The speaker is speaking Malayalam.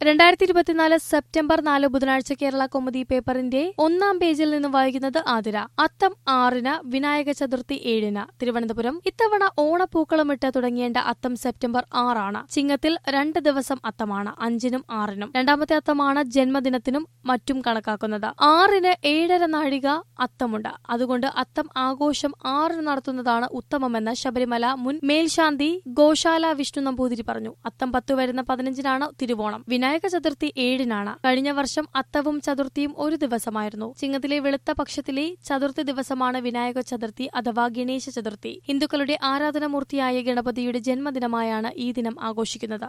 രണ്ടായിരത്തി ഇരുപത്തിനാല് സെപ്റ്റംബർ നാല് ബുധനാഴ്ച കേരള കോമഡി പേപ്പറിന്റെ ഒന്നാം പേജിൽ നിന്ന് വായിക്കുന്നത് ആതിര അത്തം ആറിന് വിനായക ചതുർത്ഥി ഏഴിന് തിരുവനന്തപുരം ഇത്തവണ ഓണപ്പൂക്കളമിട്ട് തുടങ്ങേണ്ട അത്തം സെപ്റ്റംബർ ആറാണ് ചിങ്ങത്തിൽ രണ്ട് ദിവസം അത്തമാണ് അഞ്ചിനും ആറിനും രണ്ടാമത്തെ അത്തമാണ് ജന്മദിനത്തിനും മറ്റും കണക്കാക്കുന്നത് ആറിന് ഏഴര നാഴിക അത്തമുണ്ട് അതുകൊണ്ട് അത്തം ആഘോഷം ആറിന് നടത്തുന്നതാണ് ഉത്തമമെന്ന് ശബരിമല മുൻ മേൽശാന്തി ഗോശാല വിഷ്ണു നമ്പൂതിരി പറഞ്ഞു അത്തം പത്ത് വരുന്ന പതിനഞ്ചിനാണ് തിരുവോണം വിനായക ചതുർത്ഥി ഏഴിനാണ് കഴിഞ്ഞ വർഷം അത്തവും ചതുർത്ഥിയും ഒരു ദിവസമായിരുന്നു ചിങ്ങത്തിലെ വെളുത്ത പക്ഷത്തിലെ ചതുർത്ഥി ദിവസമാണ് വിനായക ചതുർത്ഥി അഥവാ ഗണേശ ചതുർത്ഥി ഹിന്ദുക്കളുടെ ആരാധനാമൂർത്തിയായ ഗണപതിയുടെ ജന്മദിനമായാണ് ഈ ദിനം ആഘോഷിക്കുന്നത്